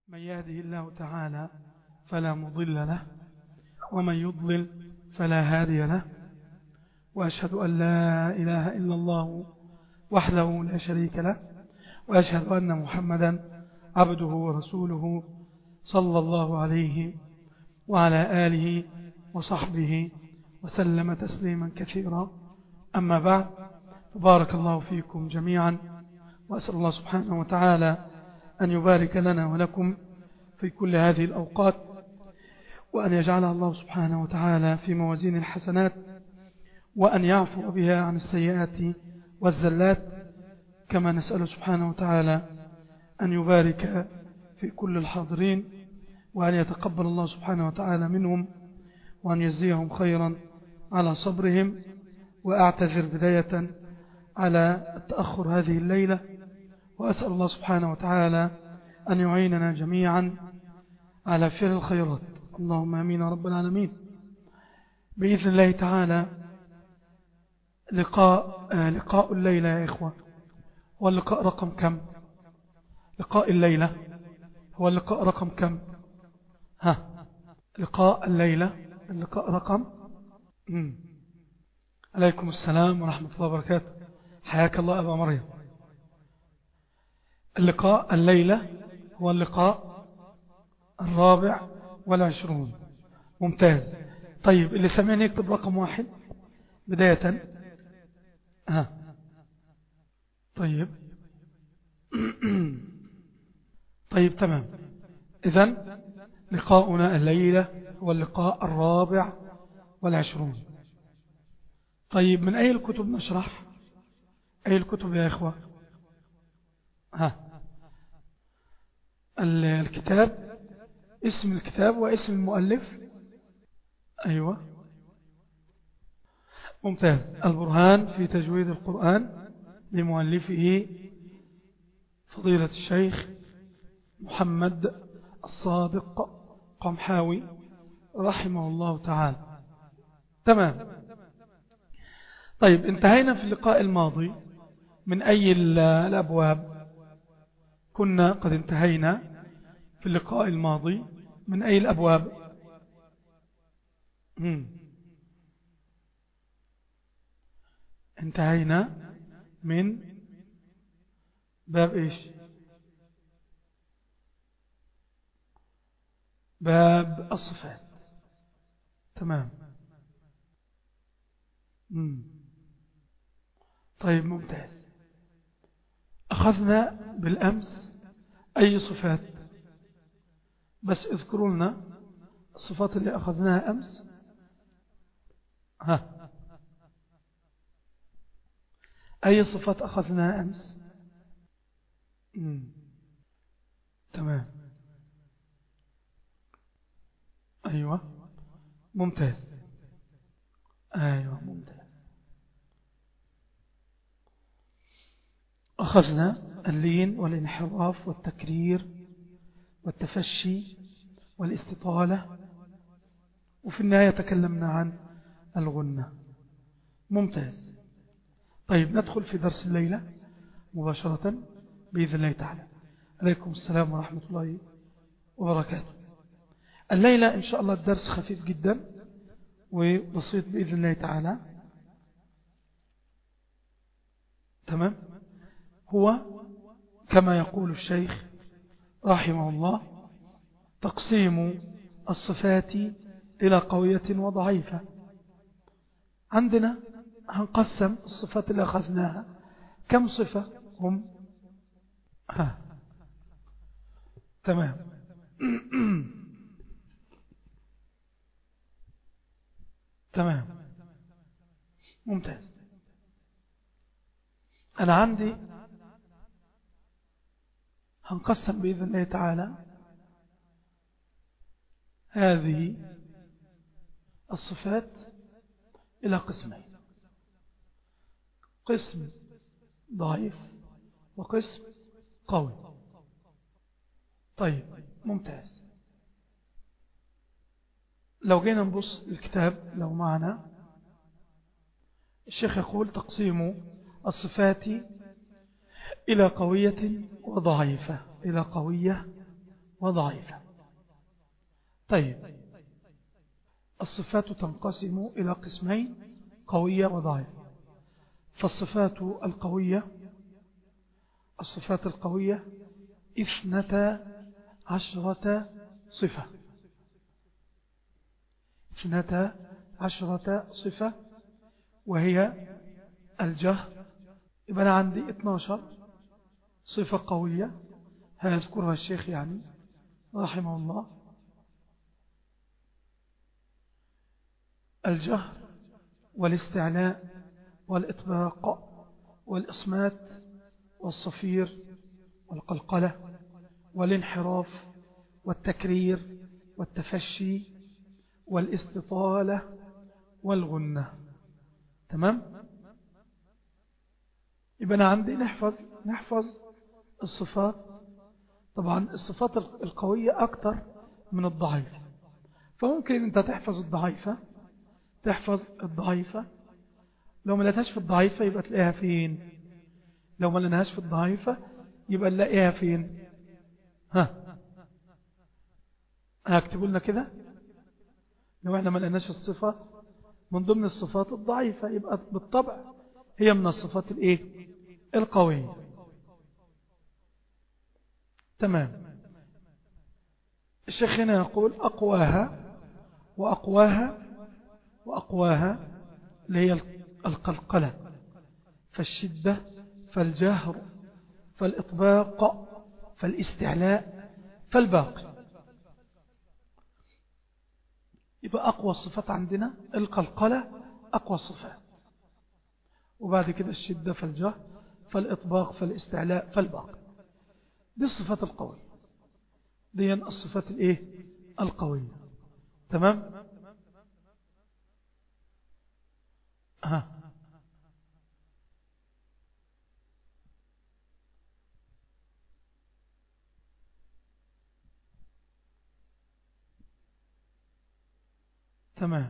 من يهده الله تعالى فلا مضل له ومن يضلل فلا هادي له وأشهد أن لا إله إلا الله وحده لا شريك له وأشهد أن محمدا عبده ورسوله صلى الله عليه وعلى آله وصحبه وسلم تسليما كثيرا أما بعد فبارك الله فيكم جميعا وأسأل الله سبحانه وتعالى أن يبارك لنا ولكم في كل هذه الأوقات وأن يجعلها الله سبحانه وتعالى في موازين الحسنات وأن يعفو بها عن السيئات والزلات كما نسأل سبحانه وتعالى أن يبارك في كل الحاضرين وأن يتقبل الله سبحانه وتعالى منهم وأن يجزيهم خيرا على صبرهم وأعتذر بداية على التأخر هذه الليلة وأسأل الله سبحانه وتعالى أن يعيننا جميعا على فعل الخيرات اللهم أمين رب العالمين بإذن الله تعالى لقاء, لقاء الليلة يا إخوة هو اللقاء رقم كم لقاء الليلة هو اللقاء رقم كم ها لقاء الليلة اللقاء رقم مم. عليكم السلام ورحمة الله وبركاته حياك الله أبا مريم اللقاء الليلة هو اللقاء الرابع والعشرون ممتاز طيب اللي سمعني يكتب رقم واحد بداية ها طيب طيب تمام إذن لقاؤنا الليلة هو اللقاء الرابع والعشرون طيب من أي الكتب نشرح أي الكتب يا إخوة ها الكتاب اسم الكتاب واسم المؤلف أيوة ممتاز البرهان في تجويد القرآن لمؤلفه فضيلة الشيخ محمد الصادق قمحاوي رحمه الله تعالى تمام طيب انتهينا في اللقاء الماضي من أي الأبواب كنا قد انتهينا في اللقاء الماضي من أي الأبواب هم. انتهينا من باب إيش باب الصفات تمام مم. طيب ممتاز أخذنا بالأمس أي صفات بس اذكروا لنا الصفات اللي أخذناها أمس ها أي صفات أخذناها أمس مم. تمام أيوة ممتاز أيوة ممتاز أخذنا اللين والانحراف والتكرير والتفشي والاستطالة وفي النهاية تكلمنا عن الغنة ممتاز طيب ندخل في درس الليلة مباشرة بإذن الله تعالى عليكم السلام ورحمة الله وبركاته الليلة إن شاء الله الدرس خفيف جدا وبسيط بإذن الله تعالى تمام هو كما يقول الشيخ رحمه الله تقسيم الصفات إلى قوية وضعيفة عندنا هنقسم الصفات اللي أخذناها كم صفة هم ها تمام تمام ممتاز أنا عندي هنقسم بإذن الله تعالى هذه الصفات إلى قسمين قسم ضعيف وقسم قوي طيب ممتاز لو جينا نبص الكتاب لو معنا الشيخ يقول تقسيم الصفات إلى قوية وضعيفة إلى قوية وضعيفة طيب الصفات تنقسم إلى قسمين قوية وضعيفة فالصفات القوية الصفات القوية اثنتا عشرة صفة اثنتا عشرة صفة وهي الجهر يبقى أنا عندي 12 صفة قوية هيذكرها الشيخ يعني رحمه الله الجهر والاستعلاء والإطباق والإصمات والصفير والقلقلة والانحراف والتكرير والتفشي والاستطالة والغنة تمام يبقى أنا عندي نحفظ نحفظ الصفات طبعا الصفات القوية أكتر من الضعيفة فممكن أنت تحفظ الضعيفة تحفظ الضعيفة لو ما لقيتهاش في الضعيفة يبقى تلاقيها فين لو ما لقيناهاش في الضعيفة يبقى نلاقيها فين ها هكتبوا لنا كده لو احنا ما لقيناش الصفة من ضمن الصفات الضعيفة يبقى بالطبع هي من الصفات الايه القوية تمام الشيخ هنا يقول أقواها وأقواها وأقواها اللي هي القلقلة فالشدة فالجهر فالإطباق فالاستعلاء فالباقي يبقى أقوى الصفات عندنا القلقلة أقوى الصفات وبعد كده الشدة فالجهر فالإطباق فالاستعلاء فالباقي دي الصفات القوية دي الصفات الايه القوية تمام ها تمام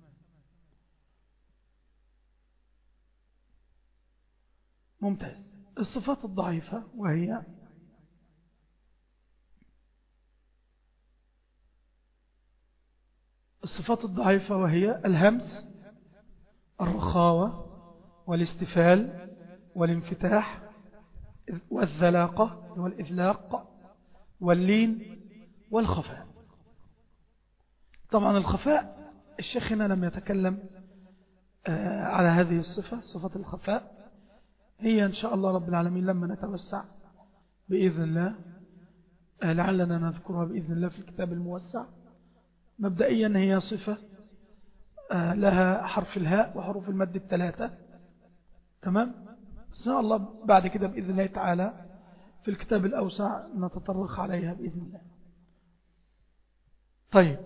ممتاز الصفات الضعيفة وهي الصفات الضعيفة وهي الهمس الرخاوة والاستفال والانفتاح والذلاقة والإذلاق واللين والخفاء طبعا الخفاء الشيخ هنا لم يتكلم على هذه الصفة صفة الخفاء هي إن شاء الله رب العالمين لما نتوسع بإذن الله لعلنا نذكرها بإذن الله في الكتاب الموسع مبدئيا هي صفة لها حرف الهاء وحروف المد الثلاثة تمام إن شاء الله بعد كده بإذن الله تعالى في الكتاب الأوسع نتطرق عليها بإذن الله طيب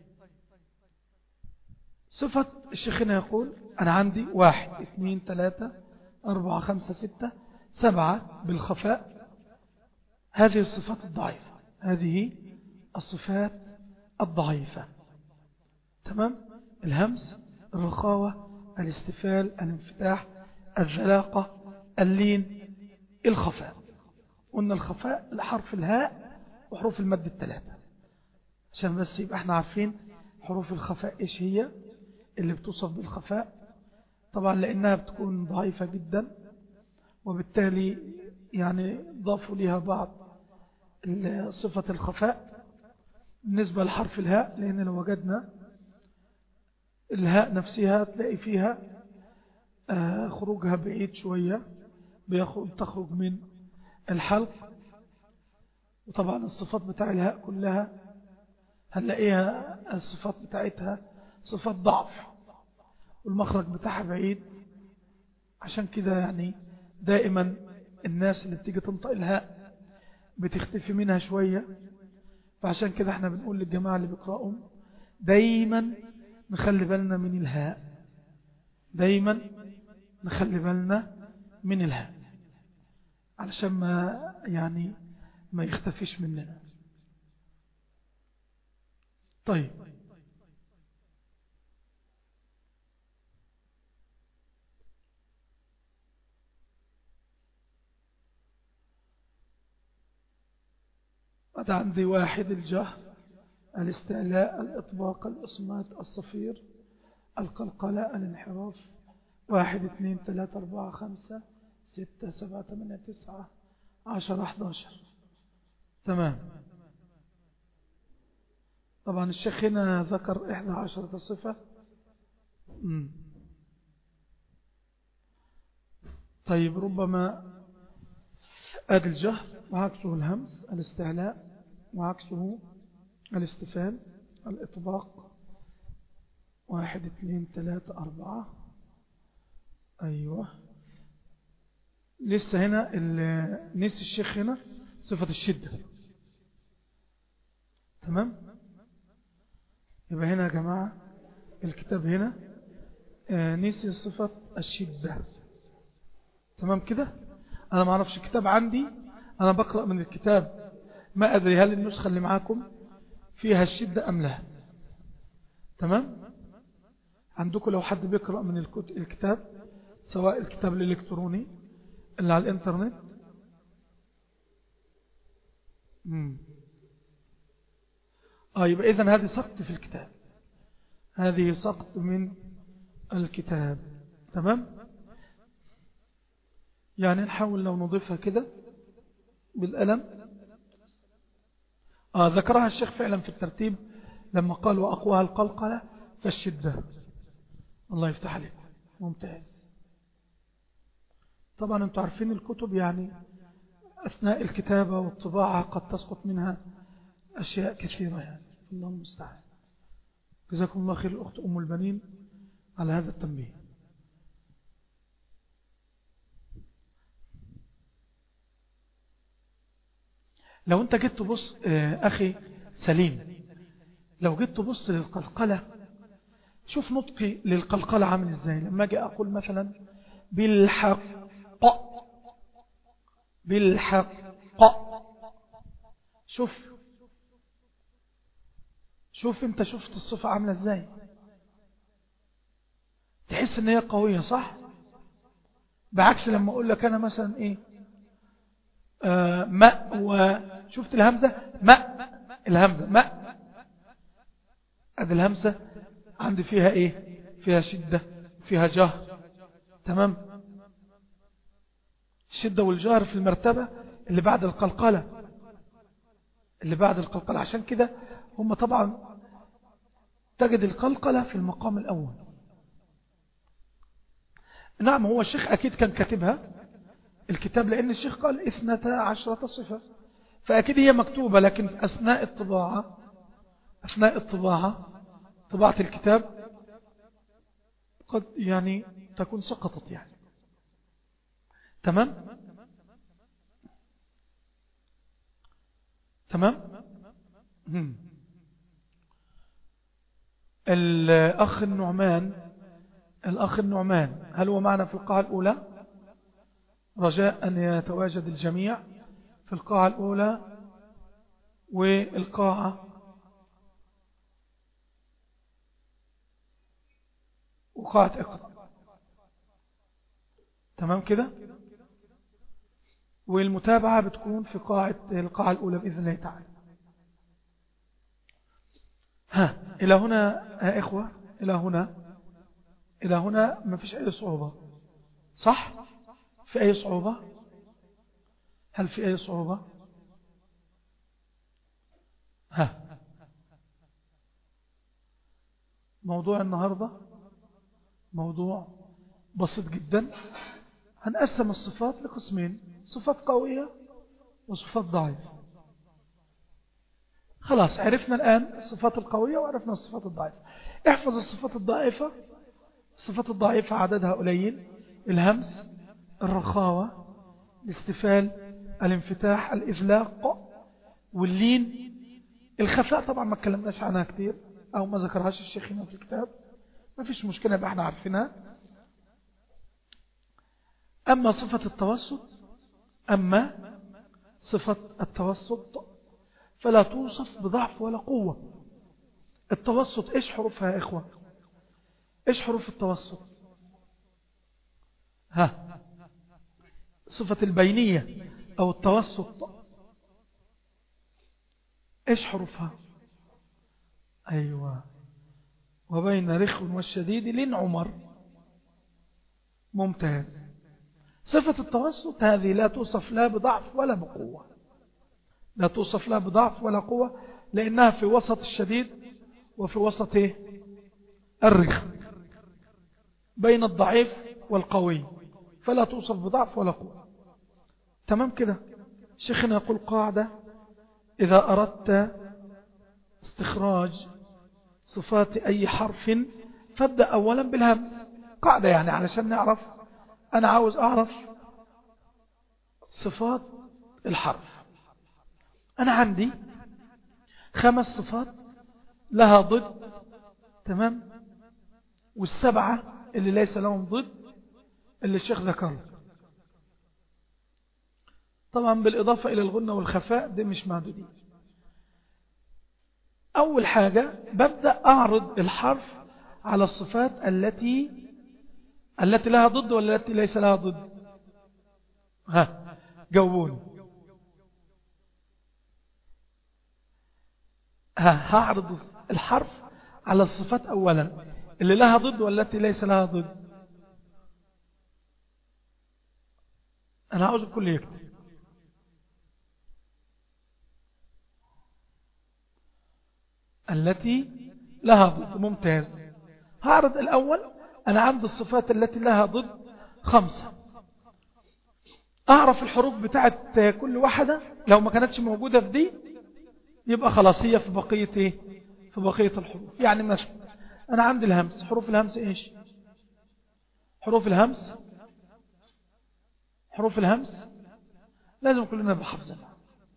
صفة الشيخنا يقول أنا عندي واحد اثنين ثلاثة أربعة خمسة ستة سبعة بالخفاء هذه الصفات الضعيفة هذه الصفات الضعيفة تمام الهمس الرخاوة الاستفال الانفتاح الذلاقة اللين الخفاء قلنا الخفاء لحرف الهاء وحروف المد الثلاثة عشان بس يبقى احنا عارفين حروف الخفاء ايش هي اللي بتوصف بالخفاء طبعا لانها بتكون ضعيفة جدا وبالتالي يعني ضافوا لها بعض صفة الخفاء بالنسبة لحرف الهاء لأن لو وجدنا الهاء نفسها تلاقي فيها خروجها بعيد شوية تخرج من الحلق وطبعا الصفات بتاع الهاء كلها هنلاقيها الصفات بتاعتها صفات ضعف والمخرج بتاعها بعيد عشان كده يعني دائما الناس اللي بتيجي تنطق الهاء بتختفي منها شوية فعشان كده احنا بنقول للجماعة اللي بيقرأوا دايما نخلي بالنا من الهاء دايما نخلي بالنا من الهاء علشان ما يعني ما يختفيش مننا طيب هذا عندي واحد الجهر الاستعلاء الإطباق الإصمات الصفير القلقلة الانحراف واحد اثنين ثلاثة أربعة خمسة ستة سبعة ثمانية تسعة عشر أحداشر تمام طبعا الشيخ هنا ذكر إحدى عشرة صفة طيب ربما أدي الجهر وعكسه الهمس الاستعلاء وعكسه الاستفال الإطباق واحد اثنين ثلاثة أربعة أيوة لسه هنا نسي الشيخ هنا صفة الشدة تمام يبقى هنا يا جماعة الكتاب هنا آه، نسي صفة الشدة تمام كده أنا ما أعرفش الكتاب عندي أنا بقرأ من الكتاب ما أدري هل النسخة اللي معاكم فيها الشدة أم لا تمام عندكم لو حد بيقرأ من الكتاب سواء الكتاب الإلكتروني اللي على الإنترنت مم. آه يبقى إذن هذه سقط في الكتاب هذه سقط من الكتاب تمام يعني نحاول لو نضيفها كده بالألم آه ذكرها الشيخ فعلا في الترتيب لما قال وأقواها القلقلة فالشدة الله يفتح عليك ممتاز طبعا انتم عارفين الكتب يعني أثناء الكتابة والطباعة قد تسقط منها أشياء كثيرة يعني الله المستعان جزاكم الله خير الأخت أم البنين على هذا التنبيه لو انت جيت تبص آه، أخي سليم لو جيت تبص للقلقلة شوف نطقي للقلقلة عامل ازاي لما اجي أقول مثلا بالحق بالحق شوف شوف انت شفت الصفة عاملة ازاي تحس ان هي قوية صح بعكس لما اقول لك انا مثلا ايه آه ماء وشفت الهمزة ماء الهمزة ماء ادي الهمزة عندي فيها ايه فيها شدة فيها جهر تمام الشدة والجهر في المرتبة اللي بعد القلقلة اللي بعد القلقلة عشان كده هم طبعا تجد القلقلة في المقام الأول نعم هو الشيخ أكيد كان كاتبها الكتاب لأن الشيخ قال إثنتا عشرة صفة فأكيد هي مكتوبة لكن أثناء الطباعة أثناء الطباعة طباعة الكتاب قد يعني تكون سقطت يعني تمام تمام الأخ النعمان الأخ النعمان هل هو معنا في القاعة الأولى رجاء أن يتواجد الجميع في القاعة الأولى والقاعة وقاعة اقرأ تمام كده والمتابعة بتكون في قاعة القاعة الأولى بإذن الله تعالى ها إلى هنا يا إخوة إلى هنا إلى هنا ما فيش أي صعوبة صح في أي صعوبة هل في أي صعوبة ها موضوع النهاردة موضوع بسيط جدا هنقسم الصفات لقسمين صفات قوية وصفات ضعيفة خلاص عرفنا الآن الصفات القوية وعرفنا الصفات الضعيفة احفظ الصفات الضعيفة الصفات الضعيفة عددها قليل الهمس الرخاوة الاستفال الانفتاح الإذلاق واللين الخفاء طبعا ما اتكلمناش عنها كتير أو ما ذكرهاش الشيخ هنا في الكتاب ما فيش مشكلة يبقى احنا عارفينها أما صفة التوسط أما صفة التوسط فلا توصف بضعف ولا قوة التوسط إيش حروفها يا إخوة إيش حروف التوسط ها صفة البينية أو التوسط إيش حروفها أيوة وبين رخ والشديد لين عمر ممتاز صفة التوسط هذه لا توصف لا بضعف ولا بقوة لا توصف لا بضعف ولا قوة لأنها في وسط الشديد وفي وسط إيه؟ الرخ بين الضعيف والقوي فلا توصف بضعف ولا قوة تمام كده شيخنا يقول قاعدة إذا أردت استخراج صفات أي حرف فابدأ أولا بالهمس قاعدة يعني علشان نعرف أنا عاوز أعرف صفات الحرف أنا عندي خمس صفات لها ضد تمام والسبعة اللي ليس لهم ضد اللي الشيخ ذكره طبعا بالإضافة إلى الغنة والخفاء دي مش معدودين أول حاجة ببدأ أعرض الحرف على الصفات التي التي لها ضد ولا التي ليس لها ضد ها جاوبوني ها هعرض الحرف على الصفات أولا اللي لها ضد ولا التي ليس لها ضد أنا عاوز الكل يكتب التي لها ضد ممتاز هعرض الأول أنا عندي الصفات التي لها ضد خمسة أعرف الحروف بتاعت كل واحدة لو ما كانتش موجودة في دي يبقى خلاص هي في بقية إيه؟ في بقية الحروف يعني مثلا أنا عندي الهمس حروف الهمس إيش حروف الهمس حروف الهمس لازم كلنا بحفظنا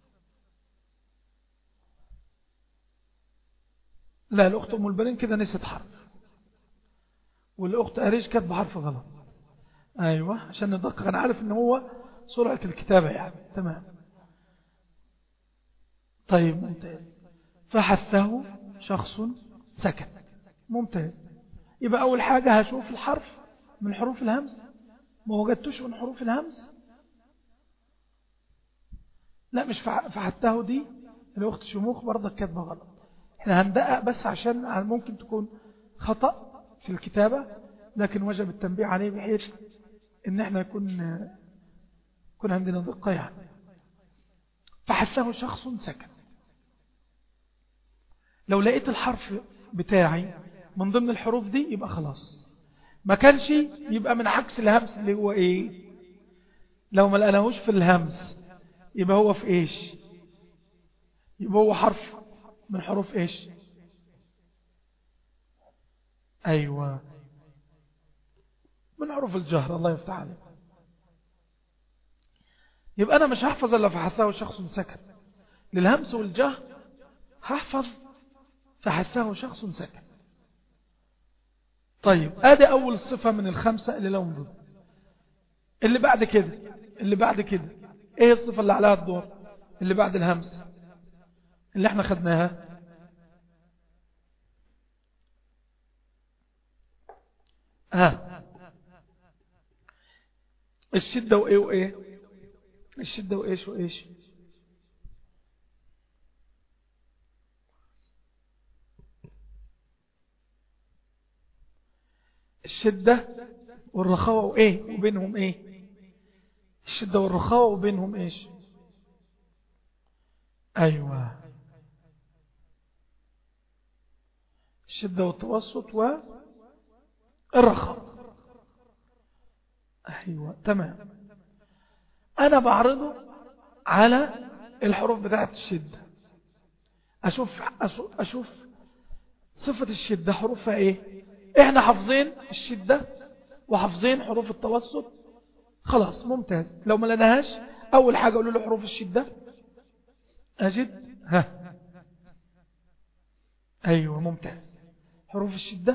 لا الأخت أم البنين كده نسيت حرف والأخت أريج كاتبه حرف غلط أيوة عشان ندقق أنا عارف إن هو سرعة الكتابة يعني تمام طيب ممتاز فحثه شخص سكت ممتاز يبقى أول حاجة هشوف الحرف من حروف الهمس ما وجدتوش من حروف الهمس لا مش فحثه دي الأخت شموخ برضك كاتبه غلط احنا هندقق بس عشان ممكن تكون خطأ في الكتابة لكن وجب التنبيه عليه بحيث ان احنا يكون يكون عندنا دقة يعني فحثه شخص سكن لو لقيت الحرف بتاعي من ضمن الحروف دي يبقى خلاص ما كانش يبقى من عكس الهمس اللي هو ايه لو ما لقناهوش في الهمس يبقى هو في ايش يبقى هو حرف من حروف ايش ايوه من حروف الجهر الله يفتح عليك يبقى انا مش هحفظ الا فحثه شخص سكت للهمس والجهر هحفظ فحثه شخص سكت طيب ادي اول صفة من الخمسة اللي لهم ضد اللي بعد كده اللي بعد كده ايه الصفة اللي عليها الدور اللي بعد الهمس اللي احنا خدناها ها الشدة وايه وايه الشدة وايش وايش الشدة والرخاوة وايه وبينهم ايه الشدة والرخاوة وبينهم ايش ايوه الشدة والتوسط والرخاء ايوه تمام انا بعرضه على الحروف بتاعت الشدة اشوف اشوف صفة الشدة حروفها ايه احنا حافظين الشدة وحافظين حروف التوسط خلاص ممتاز لو ما لناهاش اول حاجة اقول له حروف الشدة اجد ها ايوه ممتاز حروف الشدة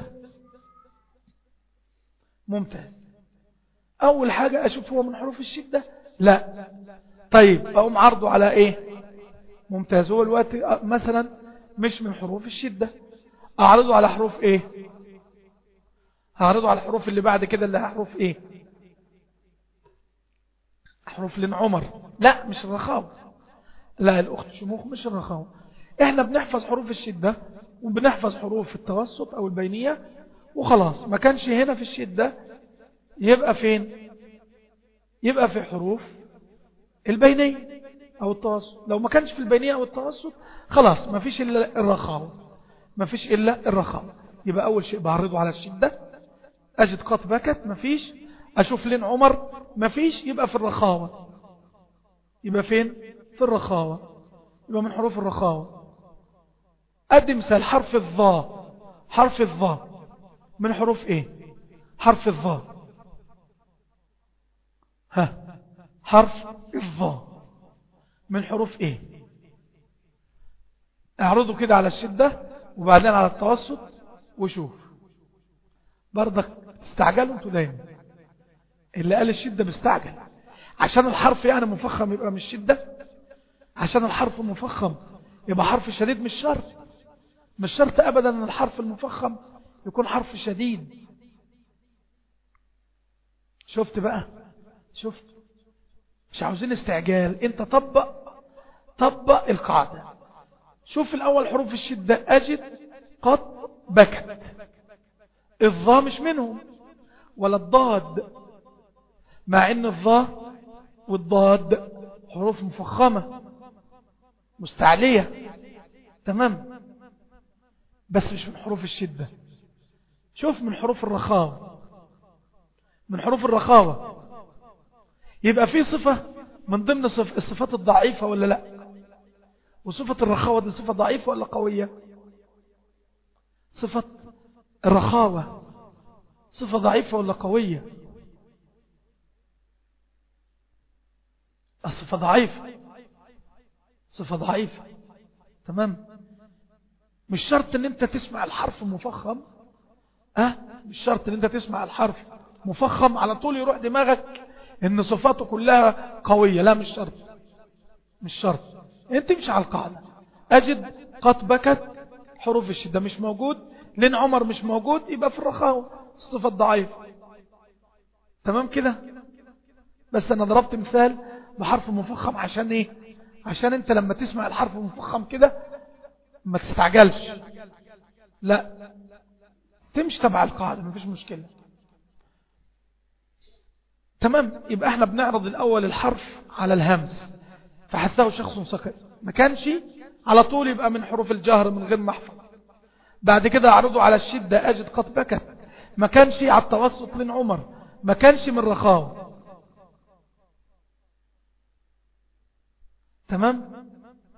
ممتاز اول حاجة اشوف هو من حروف الشدة لا طيب اقوم عرضه على ايه ممتاز هو الوقت مثلا مش من حروف الشدة اعرضه على حروف ايه هعرضه على الحروف اللي بعد كده اللي حروف ايه حروف لن عمر لا مش الرخاوة لا الاخت شموخ مش الرخاوة احنا بنحفظ حروف الشدة وبنحفظ حروف التوسط او البينية وخلاص ما كانش هنا في الشدة يبقى فين يبقى في حروف البينية او التوسط لو ما كانش في البينية او التوسط خلاص ما فيش الا الرخاوة ما فيش الا الرخاوة يبقى اول شيء بعرضه على الشدة اجد قط بكت ما فيش اشوف لين عمر ما فيش يبقى في الرخاوة يبقى فين في الرخاوة يبقى من حروف الرخاوة أدي مثال حرف الضاء حرف الضاء من حروف ايه حرف الضاء ها حرف الضاء من حروف ايه اعرضوا كده على الشدة وبعدين على التوسط وشوف برضك تستعجلوا انتوا دايما اللي قال الشدة بيستعجل عشان الحرف يعني مفخم يبقى مش شدة عشان الحرف مفخم يبقى حرف شديد مش شرط مش شرط ابدا ان الحرف المفخم يكون حرف شديد شفت بقى شفت مش عاوزين استعجال انت طبق طبق القاعدة شوف الاول حروف الشدة اجد قد بكت الضاء مش منهم ولا الضاد مع ان الضاء والضاد حروف مفخمة مستعلية تمام بس مش من حروف الشدة شوف من حروف الرخاوة من حروف الرخاوة يبقى في صفة من ضمن صف الصفات الضعيفة ولا لا وصفة الرخاوة دي صفة ضعيفة ولا قوية صفة الرخاوة صفة ضعيفة ولا قوية الصفة ضعيفة صفة ضعيفة تمام مش شرط ان انت تسمع الحرف مفخم اه مش شرط ان انت تسمع الحرف مفخم على طول يروح دماغك ان صفاته كلها قوية لا مش شرط مش شرط انت تمشي على القاعدة اجد قد بكت حروف الشدة مش موجود لين عمر مش موجود يبقى في الرخاوة الصفة الضعيفة تمام كده بس انا ضربت مثال بحرف مفخم عشان ايه عشان انت لما تسمع الحرف مفخم كده ما تستعجلش لا تمشي تبع القاعدة مفيش مشكلة تمام يبقى احنا بنعرض الاول الحرف على الهمس فحثه شخص سكت ما كانش على طول يبقى من حروف الجهر من غير محفظ بعد كده اعرضه على الشدة اجد قد بكت ما كانش على التوسط لين عمر ما كانش من رخاوة تمام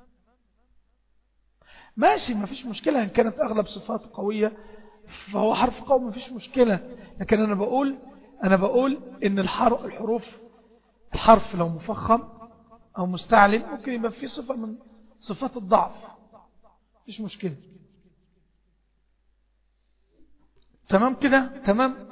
ماشي ما فيش مشكلة إن كانت أغلب صفاته قوية فهو حرف قوي ما فيش مشكلة لكن أنا بقول أنا بقول إن الحروف الحرف لو مفخم أو مستعلن ممكن يبقى فيه صفة من صفات الضعف مفيش مشكلة تمام كده تمام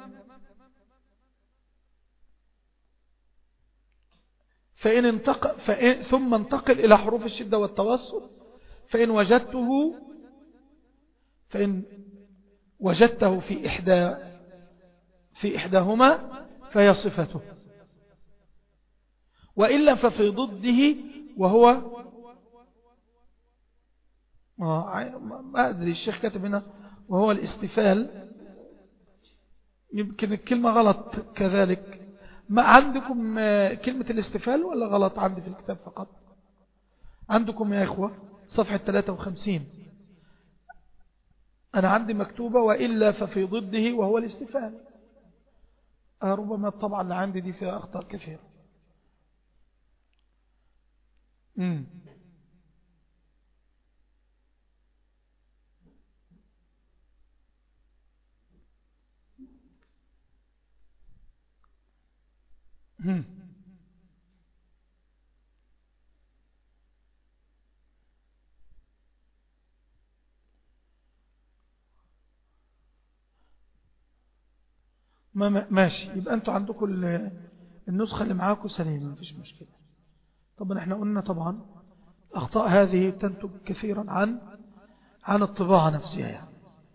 فإن انتقل فإن ثم انتقل إلى حروف الشدة والتوسط فإن وجدته فإن وجدته في إحدى في إحداهما فهي صفته وإلا ففي ضده وهو ما أدري الشيخ كاتب هنا وهو الاستفال يمكن الكلمة غلط كذلك ما عندكم كلمة الاستفال ولا غلط عندي في الكتاب فقط عندكم يا إخوة صفحة 53 أنا عندي مكتوبة وإلا ففي ضده وهو الاستفال آه ربما الطبعة اللي عندي دي فيها أخطاء كثيرة مم. مم. ما ماشي يبقى انتوا عندكم النسخة اللي معاكم سليمة مفيش مشكلة طبعا احنا قلنا طبعا الأخطاء هذه تنتج كثيرا عن عن الطباعة نفسها يعني.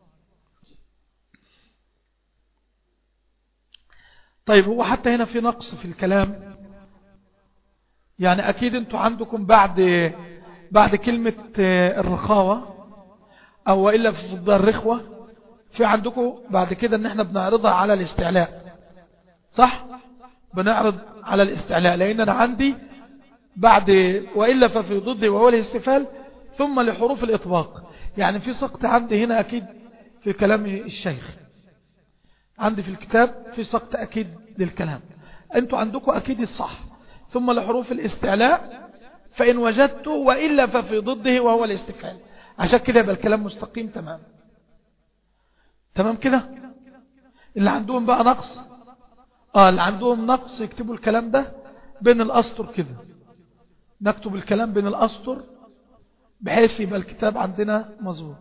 طيب هو حتى هنا في نقص في الكلام يعني أكيد أنتوا عندكم بعد بعد كلمة الرخاوة أو وإلا في ضد الرخوة في عندكم بعد كده ان احنا بنعرضها على الاستعلاء صح بنعرض على الاستعلاء لان انا عندي بعد وإلا ففي ضده وهو الاستفال ثم لحروف الإطباق يعني في سقط عندي هنا أكيد في كلام الشيخ عندي في الكتاب في سقط أكيد للكلام أنتوا عندكم أكيد الصح ثم لحروف الاستعلاء فإن وجدت وإلا ففي ضده وهو الاستفال عشان كده يبقى الكلام مستقيم تمام تمام كده اللي عندهم بقى نقص آه اللي عندهم نقص يكتبوا الكلام ده بين الأسطر كده نكتب الكلام بين الأسطر بحيث يبقى الكتاب عندنا مظبوط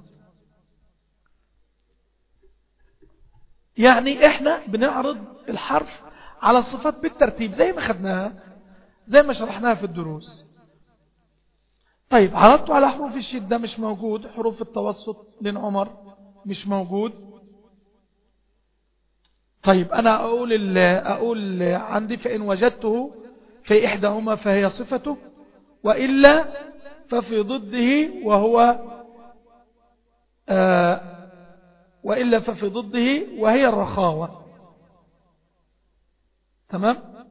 يعني احنا بنعرض الحرف على الصفات بالترتيب زي ما خدناها زي ما شرحناها في الدروس طيب عرضته على حروف الشدة مش موجود حروف التوسط لين عمر مش موجود طيب أنا أقول, أقول عندي فإن وجدته في إحداهما فهي صفته وإلا ففي ضده وهو آه وإلا ففي ضده وهي الرخاوة تمام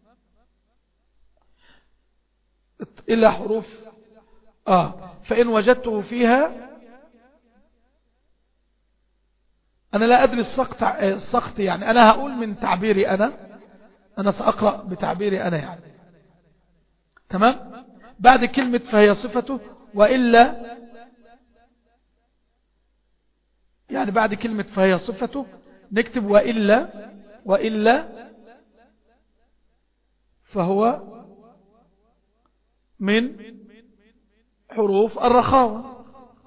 إلا حروف آه فإن وجدته فيها أنا لا أدري السقط, السقط يعني أنا هقول من تعبيري أنا أنا سأقرأ بتعبيري أنا يعني تمام بعد كلمة فهي صفته وإلا يعني بعد كلمة فهي صفته نكتب وإلا وإلا فهو من حروف الرخاوة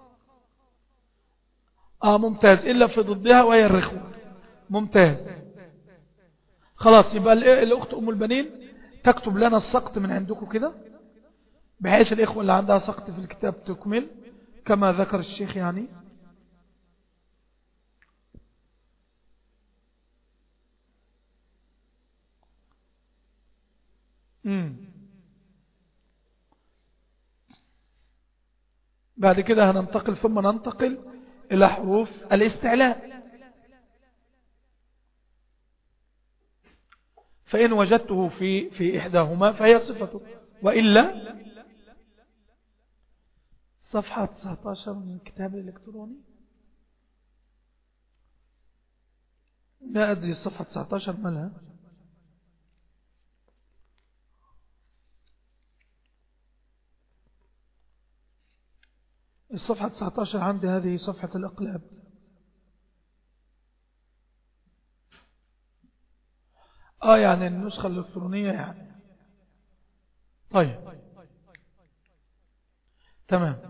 آه ممتاز إلا في ضدها وهي الرخوة ممتاز خلاص يبقى الأخت أم البنين تكتب لنا السقط من عندكم كده بحيث الإخوة اللي عندها سقط في الكتاب تكمل كما ذكر الشيخ يعني مم. بعد كده هننتقل ثم ننتقل إلى حروف الاستعلاء فإن وجدته في في إحداهما فهي صفته وإلا صفحة 19 من الكتاب الإلكتروني لا أدري الصفحة 19 مالها الصفحة 19 عندي هذه صفحة الأقلاب آه يعني النسخة الإلكترونية يعني طيب تمام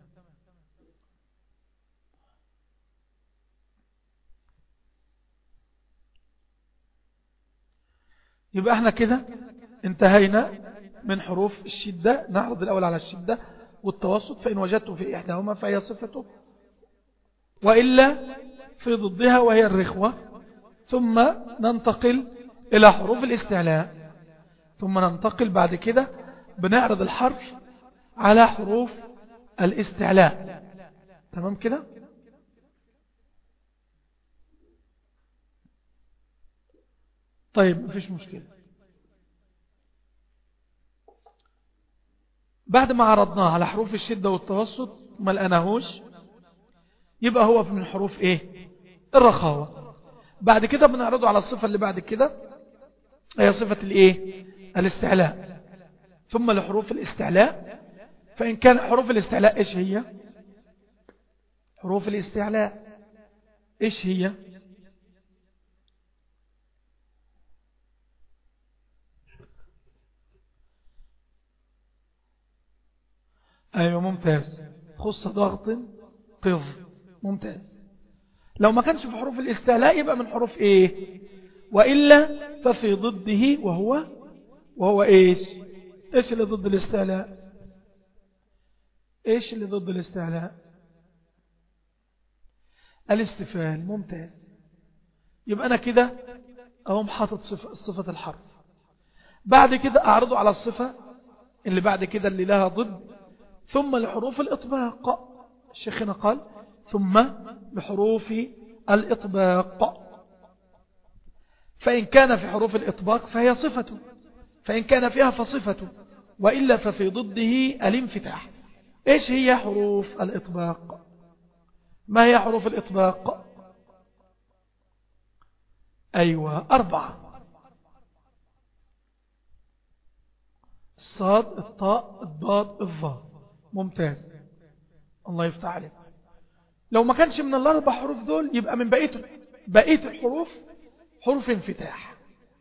يبقى احنا كده انتهينا من حروف الشدة نعرض الأول على الشدة والتوسط فإن وجدته في إحداهما فهي صفته وإلا في ضدها وهي الرخوة ثم ننتقل إلى حروف الاستعلاء ثم ننتقل بعد كده بنعرض الحرف على حروف الاستعلاء تمام كده طيب مفيش مشكلة بعد ما عرضناه على حروف الشدة والتوسط ما لقناهوش يبقى هو من حروف ايه الرخاوة بعد كده بنعرضه على الصفة اللي بعد كده هي صفة الايه الاستعلاء ثم لحروف الاستعلاء فإن كان حروف الاستعلاء ايش هي حروف الاستعلاء ايش هي أيوة ممتاز خص ضغط قض ممتاز لو ما كانش في حروف الاستعلاء يبقى من حروف ايه وإلا ففي ضده وهو وهو ايش ايش اللي ضد الاستعلاء ايش اللي ضد الاستعلاء الاستفال ممتاز يبقى انا كده اهم حاطط صفة, صفة الحرف بعد كده اعرضه على الصفة اللي بعد كده اللي لها ضد ثم لحروف الإطباق الشيخنا قال ثم لحروف الإطباق فإن كان في حروف الإطباق فهي صفة فإن كان فيها فصفة وإلا ففي ضده الانفتاح إيش هي حروف الإطباق ما هي حروف الإطباق أيوة أربعة الصاد الطاء الضاد الظاء ممتاز الله يفتح عليك لو ما كانش من الأربع حروف دول يبقى من بقية بقية الحروف حروف انفتاح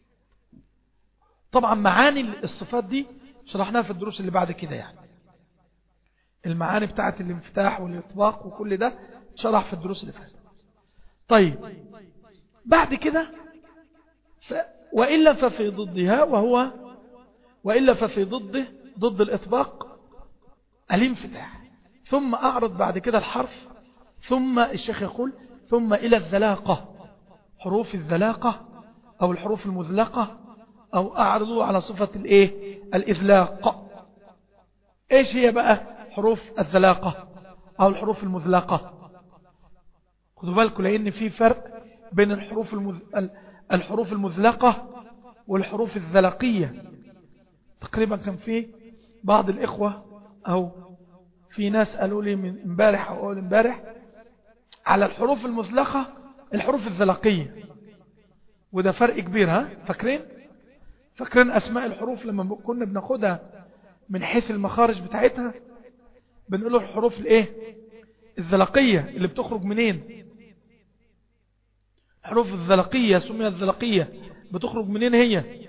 طبعا معاني الصفات دي شرحناها في الدروس اللي بعد كده يعني المعاني بتاعت الانفتاح والإطباق وكل ده شرح في الدروس اللي فاتت طيب بعد كده ف... وإلا ففي ضدها وهو وإلا ففي ضده ضد الإطباق الانفتاح ثم أعرض بعد كده الحرف ثم الشيخ يقول ثم إلى الذلاقة حروف الذلاقة أو الحروف المذلقة أو أعرضوا على صفة الإيه الإذلاق إيش هي بقى حروف الذلاقة أو الحروف المذلقة خذوا بالكم لأن في فرق بين الحروف المذ... الحروف المذلقة والحروف الذلقية تقريبا كان في بعض الإخوة أو في ناس قالوا لي من امبارح أو أول امبارح على الحروف المذلقة الحروف الذلقية وده فرق كبير ها فاكرين فاكرين أسماء الحروف لما كنا بناخدها من حيث المخارج بتاعتها بنقول الحروف الايه الذلقية اللي بتخرج منين حروف الذلقية سميت الذلقية بتخرج منين هي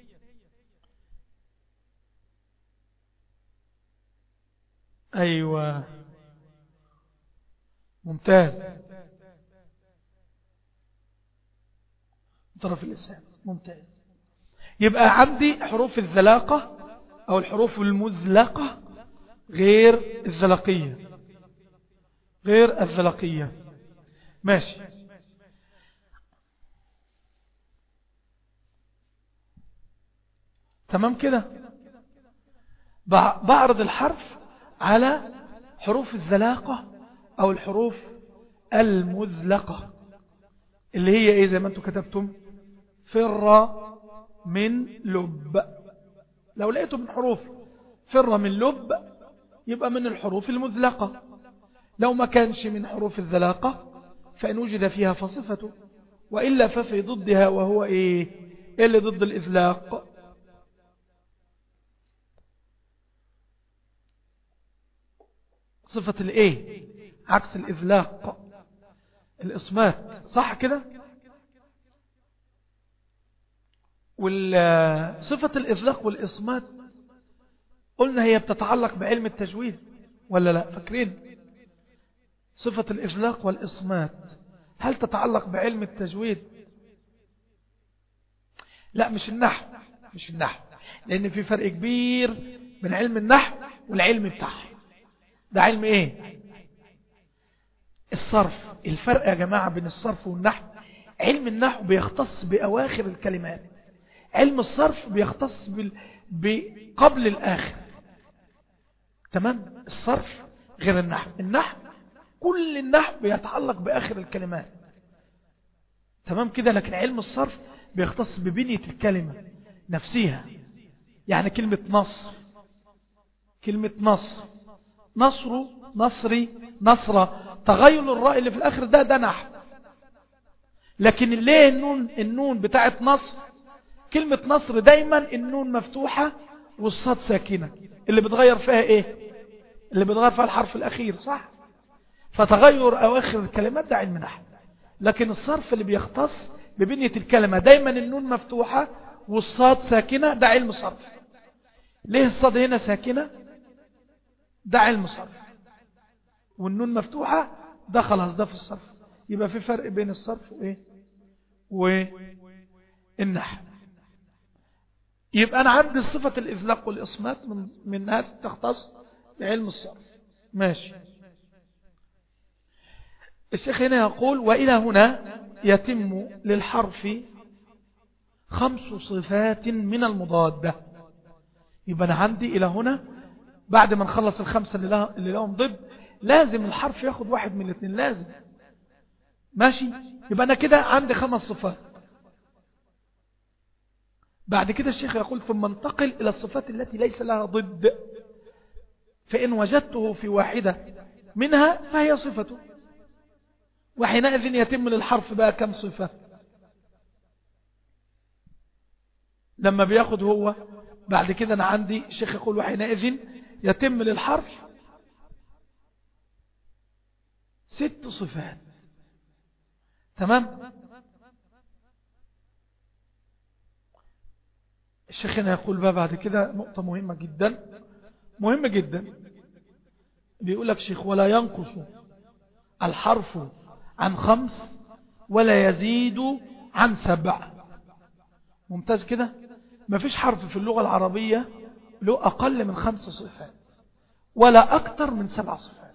أيوة ممتاز طرف اللسان ممتاز يبقى عندي حروف الذلاقة أو الحروف المزلقة غير الذلقية غير الذلقية ماشي تمام كده بعرض الحرف على حروف الذلاقة أو الحروف المزلقة اللي هي إيه زي ما أنتم كتبتم فر من لب لو لقيتم من حروف فر من لب يبقى من الحروف المزلقة لو ما كانش من حروف الذلاقة فإن وجد فيها فصفته وإلا ففي ضدها وهو إيه إيه اللي ضد الإذلاق صفة الإيه عكس الإذلاق الإصمات صح كده وصفة الإذلاق والإصمات قلنا هي بتتعلق بعلم التجويد ولا لا فاكرين صفة الإذلاق والإصمات هل تتعلق بعلم التجويد لا مش النحو مش النحو لأن في فرق كبير بين علم النحو والعلم بتاعه ده علم ايه الصرف الفرق يا جماعة بين الصرف والنحو علم النحو بيختص بأواخر الكلمات علم الصرف بيختص بال... بقبل الآخر تمام الصرف غير النحو النحو كل النحو بيتعلق بآخر الكلمات تمام كده لكن علم الصرف بيختص ببنية الكلمة نفسها يعني كلمة نصر كلمة نصر نصر نصري نصر تغير الراء اللي في الآخر ده ده نحو لكن ليه النون النون بتاعت نصر كلمة نصر دايما النون مفتوحة والصاد ساكنة اللي بتغير فيها ايه اللي بتغير فيها الحرف الأخير صح فتغير أواخر الكلمات ده علم نحو لكن الصرف اللي بيختص ببنية الكلمة دايما النون مفتوحة والصاد ساكنة ده علم صرف ليه الصاد هنا ساكنة ده علم صرف والنون مفتوحة ده خلاص ده في الصرف يبقى في فرق بين الصرف وايه والنحو يبقى أنا عندي صفة الإذلاق والإصمات من, من هذا تختص بعلم الصرف ماشي الشيخ هنا يقول وإلى هنا يتم للحرف خمس صفات من المضادة يبقى أنا عندي إلى هنا بعد ما نخلص الخمسة اللي, لها اللي لهم ضد لازم الحرف ياخد واحد من الاثنين لازم ماشي يبقى أنا كده عندي خمس صفات بعد كده الشيخ يقول ثم انتقل إلى الصفات التي ليس لها ضد فإن وجدته في واحدة منها فهي صفته وحينئذ يتم للحرف بقى كم صفة لما بياخد هو بعد كده أنا عندي الشيخ يقول وحينئذ يتم للحرف ست صفات تمام الشيخ هنا يقول بقى بعد كده نقطة مهمة جدا مهمة جدا بيقول لك شيخ ولا ينقص الحرف عن خمس ولا يزيد عن سبع ممتاز كده ما فيش حرف في اللغة العربية له أقل من خمس صفات ولا أكثر من سبع صفات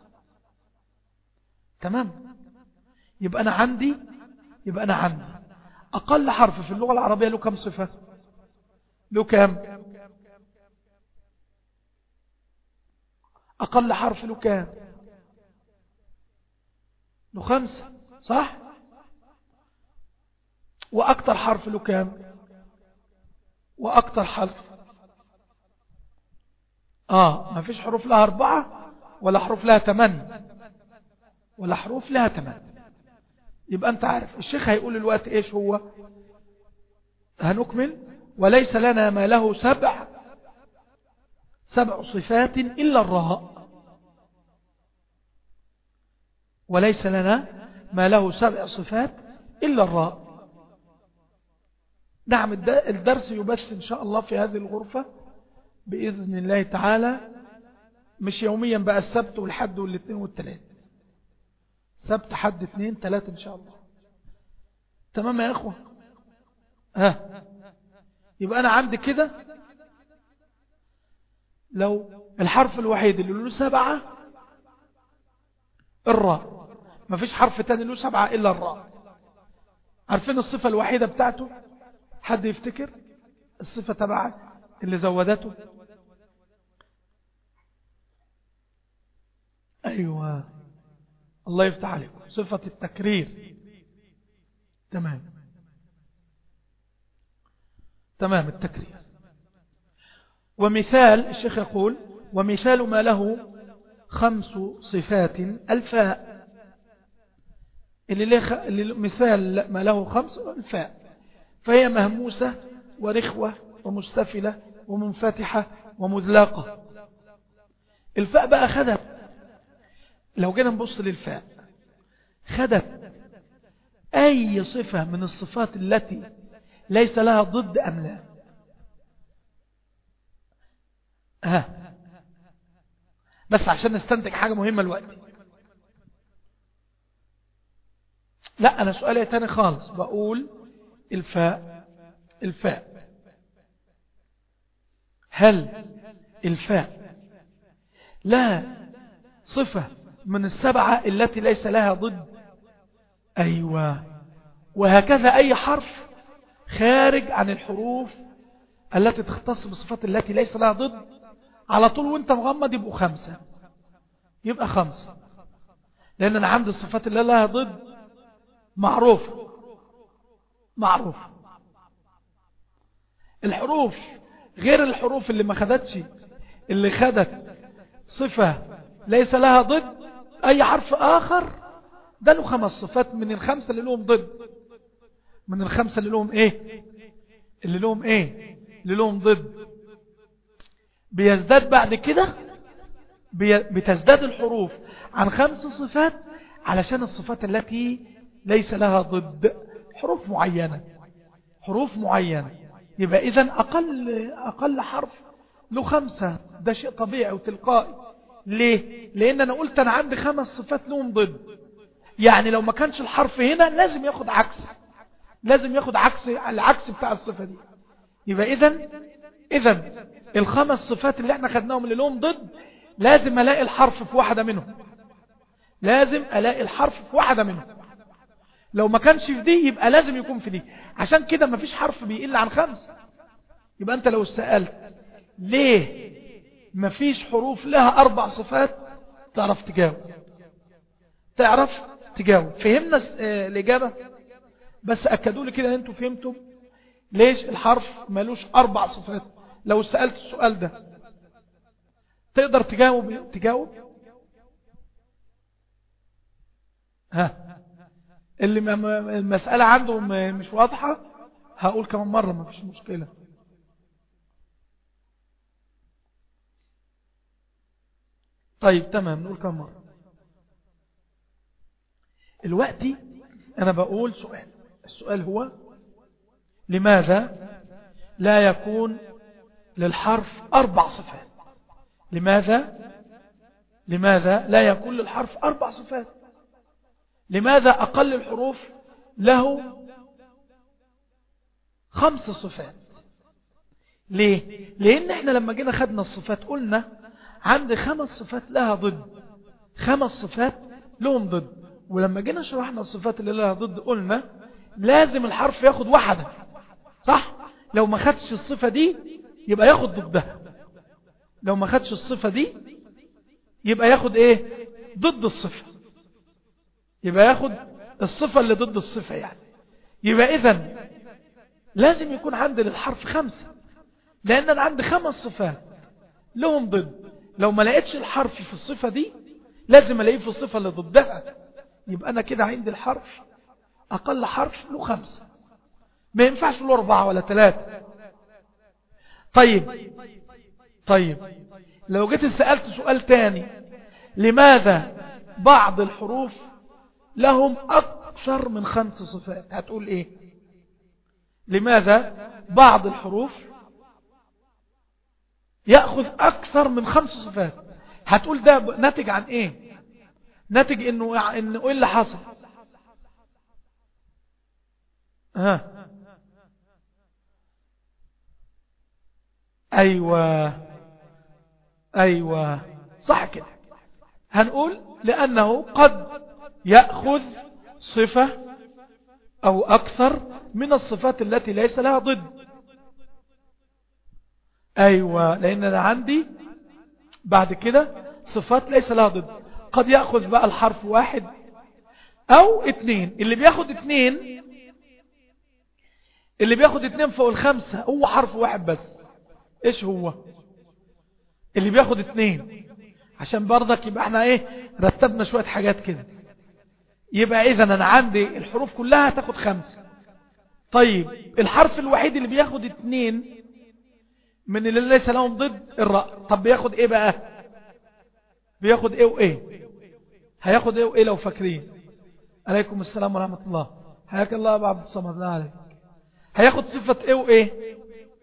تمام يبقى أنا عندي يبقى أنا عندي أقل حرف في اللغة العربية له كم صفة له كم أقل حرف له كام له خمسة صح وأكثر حرف له كام وأكثر حرف آه ما فيش حروف لها أربعة ولا حروف لها ثمانية ولا حروف لها ثمانية يبقى أنت عارف الشيخ هيقول الوقت إيش هو هنكمل وليس لنا ما له سبع سبع صفات إلا الراء وليس لنا ما له سبع صفات إلا الراء نعم الدرس يبث إن شاء الله في هذه الغرفة بإذن الله تعالى مش يوميا بقى السبت والحد والاثنين والثلاث سبت حد اثنين ثلاثة إن شاء الله تمام يا أخوة ها يبقى أنا عندي كده لو الحرف الوحيد اللي له سبعة الراء ما فيش حرف تاني له سبعة إلا الراء عارفين الصفة الوحيدة بتاعته حد يفتكر الصفة تبع اللي زودته أيوة الله يفتح عليكم صفة التكرير تمام تمام التكرير ومثال الشيخ يقول ومثال ما له خمس صفات الفاء اللي له اللي مثال ما له خمس الفاء فهي مهموسة ورخوة ومستفلة ومنفتحة ومذلاقة الفاء بقى خدت لو جينا نبص للفاء خدت أي صفة من الصفات التي ليس لها ضد أم لا ها بس عشان نستنتج حاجة مهمة الوقت لا أنا سؤالي تاني خالص بقول الفاء الفاء هل الفاء لا صفة من السبعة التي ليس لها ضد أيوة وهكذا أي حرف خارج عن الحروف التي تختص بالصفات التي ليس لها ضد على طول وانت مغمض يبقوا خمسة يبقى خمسة لأن أنا عندي الصفات اللي لها ضد معروفة معروفة الحروف غير الحروف اللي ما خدتش اللي خدت صفة ليس لها ضد أي حرف آخر ده له خمس صفات من الخمسة اللي لهم ضد من الخمسة اللي لهم ايه اللي لهم ايه اللي لهم ضد بيزداد بعد كده بي... بتزداد الحروف عن خمس صفات علشان الصفات التي ليس لها ضد حروف معينة حروف معينة يبقى إذا أقل, أقل حرف له خمسة ده شيء طبيعي وتلقائي ليه؟ لأن أنا قلت أنا عندي خمس صفات لهم ضد يعني لو ما كانش الحرف هنا لازم ياخد عكس لازم ياخد عكس العكس بتاع الصفة دي يبقى إذا إذا الخمس صفات اللي احنا خدناهم اللي لهم ضد لازم ألاقي الحرف في واحدة منهم لازم ألاقي الحرف في واحدة منهم لو ما كانش في دي يبقى لازم يكون في دي عشان كده ما فيش حرف بيقل عن خمس يبقى أنت لو سألت ليه مفيش حروف لها أربع صفات تعرف تجاوب تعرف تجاوب فهمنا الإجابة بس أكدوا لي كده أن أنتوا فهمتم ليش الحرف ملوش أربع صفات لو سألت السؤال ده تقدر تجاوب تجاوب ها اللي المسألة عنده مش واضحة هقول كمان مرة ما فيش مشكلة طيب تمام نقول كم مرة الوقت أنا بقول سؤال السؤال هو لماذا لا يكون للحرف أربع صفات لماذا لماذا لا يكون للحرف أربع صفات لماذا أقل الحروف له خمس صفات ليه لأن احنا لما جينا خدنا الصفات قلنا عند خمس صفات لها ضد خمس صفات لهم ضد ولما جينا شرحنا الصفات اللي لها ضد قلنا لازم الحرف ياخد واحدة صح لو ما خدش الصفة دي يبقى ياخد ضدها لو ما خدش الصفة دي يبقى ياخد ايه ضد الصفة يبقى ياخد الصفة اللي ضد الصفة يعني يبقى اذا لازم يكون عندي للحرف خمسة لان انا عندي خمس صفات لهم ضد لو ما لقيتش الحرف في الصفة دي لازم الاقيه في الصفة اللي ضدها يبقى انا كده عندي الحرف اقل حرف له خمسة ما ينفعش له اربعة ولا ثلاثة طيب طيب لو جيت سألت سؤال تاني لماذا بعض الحروف لهم أكثر من خمس صفات هتقول إيه لماذا بعض الحروف يأخذ أكثر من خمس صفات هتقول ده ناتج عن إيه ناتج إنه إنه إيه اللي حصل ها أيوة أيوة صح كده هنقول لأنه قد يأخذ صفة أو أكثر من الصفات التي ليس لها ضد أيوة لأن أنا عندي بعد كده صفات ليس لها ضد قد يأخذ بقى الحرف واحد أو اتنين اللي بياخد اتنين اللي بياخد اتنين فوق الخمسة هو حرف واحد بس ايش هو اللي بياخد اتنين عشان برضك يبقى احنا ايه رتبنا شوية حاجات كده يبقى اذا انا عندي الحروف كلها تاخد خمسة طيب الحرف الوحيد اللي بياخد اتنين من اللي ليس لهم ضد الراء طب بياخد ايه بقى بياخد ايه وايه هياخد ايه وايه لو فاكرين عليكم السلام ورحمة الله حياك الله يا ابو عبد الصمد لا عليك هياخد صفة ايه وايه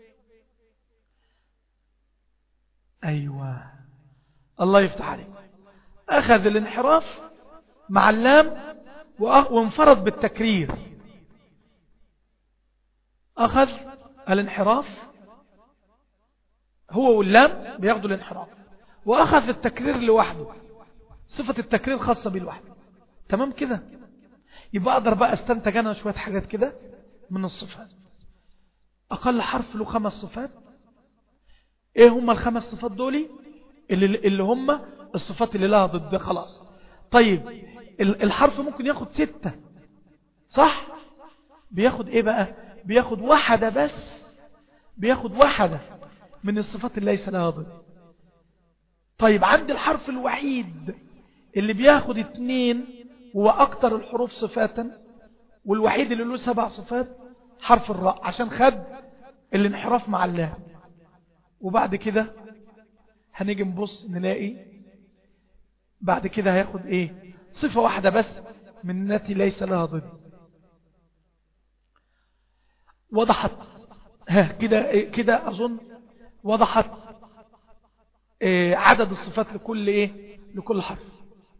ايوه الله يفتح عليك اخذ الانحراف مع اللام وانفرد بالتكرير اخذ الانحراف هو واللام بياخدوا الانحراف واخذ التكرير لوحده صفة التكرير خاصة بيه لوحده تمام كده يبقى اقدر بقى استنتج انا شوية حاجات كده من الصفات اقل حرف له خمس صفات ايه هم الخمس صفات دولي اللي, اللي هم الصفات اللي لها ضد خلاص طيب الحرف ممكن ياخد ستة صح بياخد ايه بقى بياخد واحدة بس بياخد واحدة من الصفات اللي ليس لها ضد طيب عند الحرف الوحيد اللي بياخد اتنين هو اكتر الحروف صفاتا والوحيد اللي له سبع صفات حرف الراء عشان خد الانحراف مع الله وبعد كده هنيجي نبص نلاقي بعد كده هياخد ايه صفة واحدة بس من التي ليس لها ضد وضحت ها كده كده اظن وضحت إيه عدد الصفات لكل ايه لكل حرف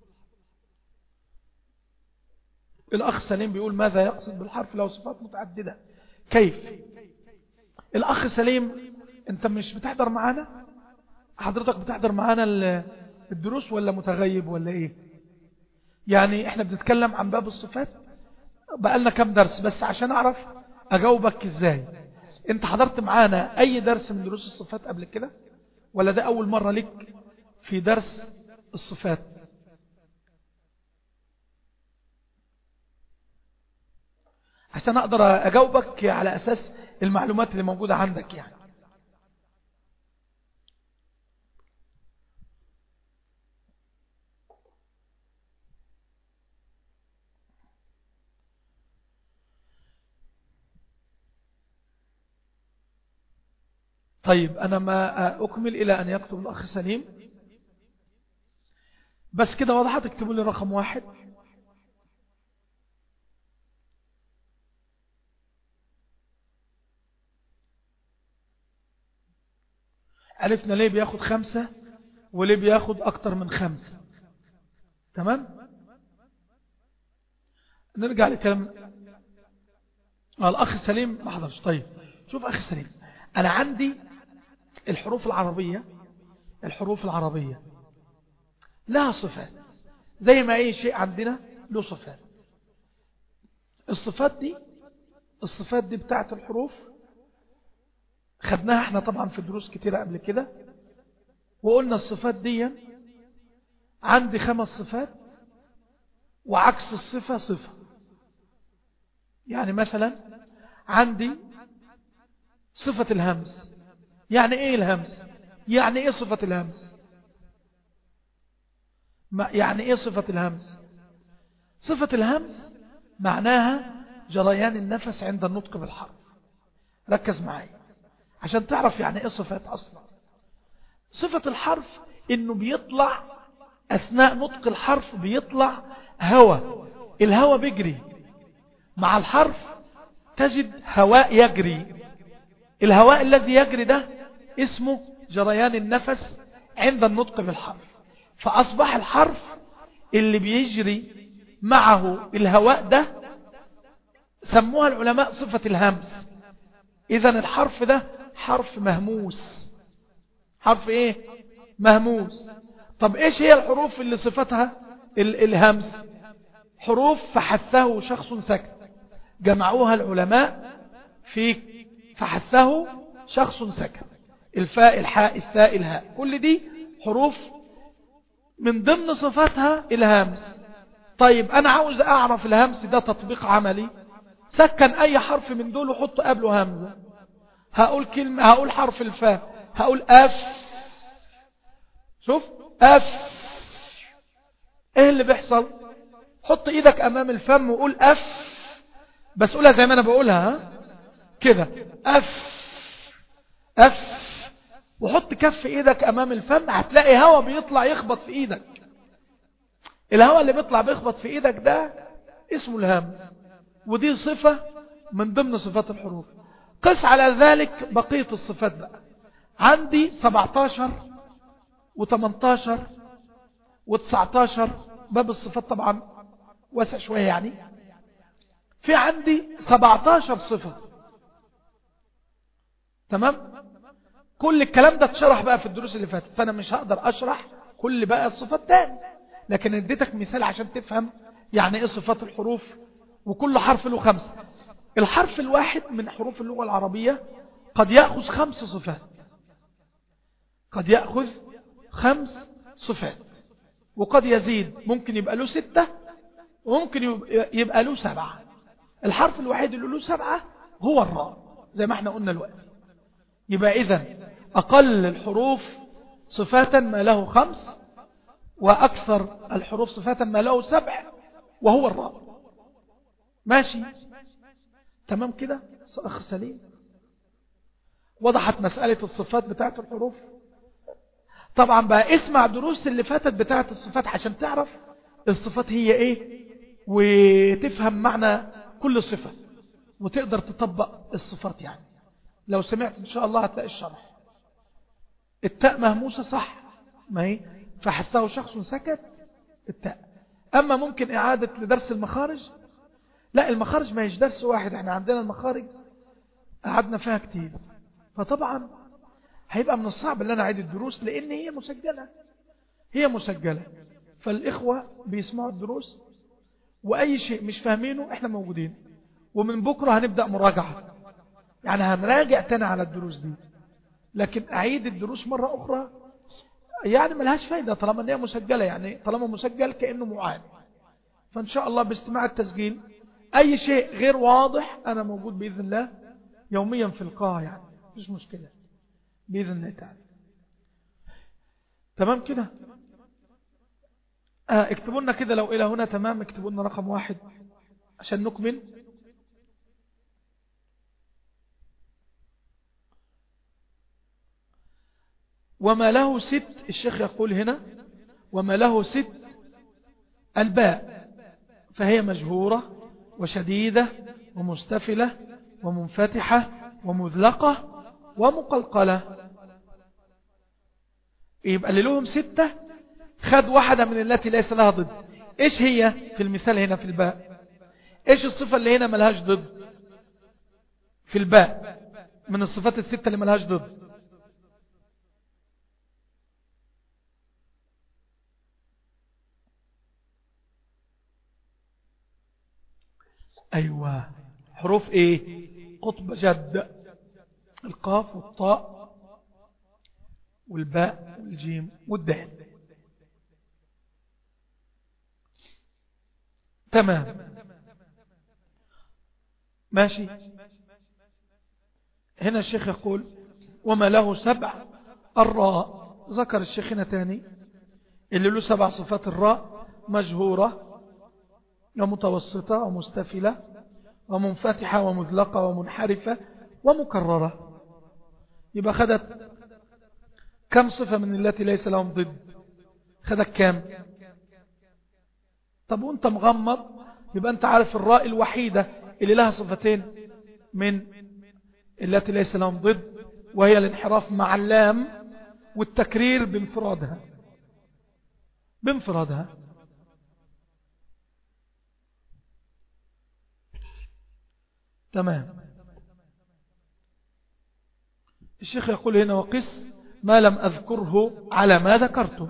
الاخ سليم بيقول ماذا يقصد بالحرف له صفات متعددة كيف الاخ سليم انت مش بتحضر معانا حضرتك بتحضر معانا الدروس ولا متغيب ولا ايه يعني احنا بنتكلم عن باب الصفات بقالنا كم درس بس عشان اعرف اجاوبك ازاي انت حضرت معانا اي درس من دروس الصفات قبل كده ولا ده أول مرة لك في درس الصفات عشان أقدر أجاوبك على أساس المعلومات اللي موجودة عندك يعني طيب أنا ما أكمل إلى أن يكتب الأخ سليم بس كده وضحت اكتبوا لي رقم واحد عرفنا ليه بياخد خمسة وليه بياخد أكتر من خمسة تمام نرجع لكلام الأخ سليم ما حضرش طيب شوف أخي سليم أنا عندي الحروف العربية الحروف العربية لها صفات زي ما أي شيء عندنا له صفات الصفات دي الصفات دي بتاعت الحروف خدناها احنا طبعا في دروس كتيرة قبل كده وقلنا الصفات دي عندي خمس صفات وعكس الصفة صفة يعني مثلا عندي صفة الهمس يعني ايه الهمس يعني ايه صفة الهمس يعني ايه صفة الهمس صفة الهمس معناها جريان النفس عند النطق بالحرف ركز معي عشان تعرف يعني ايه صفات اصلا صفة الحرف انه بيطلع اثناء نطق الحرف بيطلع هوا الهوا بيجري مع الحرف تجد هواء يجري الهواء الذي يجري ده اسمه جريان النفس عند النطق بالحرف فأصبح الحرف اللي بيجري معه الهواء ده سموها العلماء صفة الهمس إذا الحرف ده حرف مهموس حرف إيه مهموس طب إيش هي الحروف اللي صفتها الهمس حروف فحثه شخص سكت جمعوها العلماء في فحثه شخص سكت الفاء الحاء الثاء الهاء كل دي حروف من ضمن صفاتها الهمس طيب أنا عاوز أعرف الهمس ده تطبيق عملي سكن أي حرف من دول وحط قبله همزة هقول كلمة هقول حرف الفاء هقول أف شوف أف إيه اللي بيحصل حط إيدك أمام الفم وقول أف بس قولها زي ما أنا بقولها ها؟ كده أف أف وحط كف ايدك امام الفم هتلاقي هوا بيطلع يخبط في ايدك الهوا اللي بيطلع بيخبط في ايدك ده اسمه الهمس ودي صفة من ضمن صفات الحروف قس على ذلك بقية الصفات بقى عندي 17 و18 و19 باب الصفات طبعا واسع شوية يعني في عندي 17 صفة تمام كل الكلام ده اتشرح بقى في الدروس اللي فاتت فانا مش هقدر اشرح كل بقى الصفات تاني لكن اديتك مثال عشان تفهم يعني ايه صفات الحروف وكل حرف له خمسة الحرف الواحد من حروف اللغة العربية قد يأخذ خمس صفات قد يأخذ خمس صفات وقد يزيد ممكن يبقى له ستة وممكن يبقى له سبعة الحرف الوحيد اللي له سبعة هو الراء زي ما احنا قلنا الوقت يبقى إذا أقل الحروف صفاتا ما له خمس وأكثر الحروف صفاتا ما له سبع وهو الراء ماشي تمام كده أخ سليم وضحت مسألة الصفات بتاعت الحروف طبعا بقى اسمع دروس اللي فاتت بتاعت الصفات عشان تعرف الصفات هي ايه وتفهم معنى كل صفة وتقدر تطبق الصفات يعني لو سمعت إن شاء الله هتلاقي الشرح التاء مهموسة صح ما هي فحثه شخص سكت التاء أما ممكن إعادة لدرس المخارج لا المخارج ما هيش درس واحد احنا عندنا المخارج قعدنا فيها كتير فطبعا هيبقى من الصعب اللي أنا أعيد الدروس لأن هي مسجلة هي مسجلة فالإخوة بيسمعوا الدروس وأي شيء مش فاهمينه احنا موجودين ومن بكرة هنبدأ مراجعة يعني هنراجع تاني على الدروس دي لكن أعيد الدروس مرة أخرى يعني ملهاش فايدة طالما أنها مسجلة يعني طالما مسجل كأنه معاد فإن شاء الله باستماع التسجيل أي شيء غير واضح أنا موجود بإذن الله يوميا في القاعة يعني مش مشكلة بإذن الله تعالى تمام كده آه اكتبوا لنا كده لو إلى هنا تمام اكتبوا لنا رقم واحد عشان نكمل وما له ست الشيخ يقول هنا وما له ست الباء فهي مجهورة وشديدة ومستفلة ومنفتحة ومذلقة ومقلقلة يبقى اللي لهم ستة خد واحدة من التي ليس لها ضد ايش هي في المثال هنا في الباء ايش الصفة اللي هنا ملهاش ضد في الباء من الصفات الستة اللي ملهاش ضد أيوة حروف إيه قطب جد القاف والطاء والباء والجيم والدال تمام ماشي هنا الشيخ يقول وما له سبع الراء ذكر الشيخ هنا تاني اللي له سبع صفات الراء مجهورة ومتوسطة ومستفلة ومنفتحة ومذلقة ومنحرفة ومكررة يبقى خدت كم صفة من التي ليس لهم ضد خدت كام طب وانت مغمض يبقى انت عارف الراء الوحيدة اللي لها صفتين من التي ليس لهم ضد وهي الانحراف مع اللام والتكرير بانفرادها بانفرادها تمام الشيخ يقول هنا وقس ما لم أذكره على ما ذكرته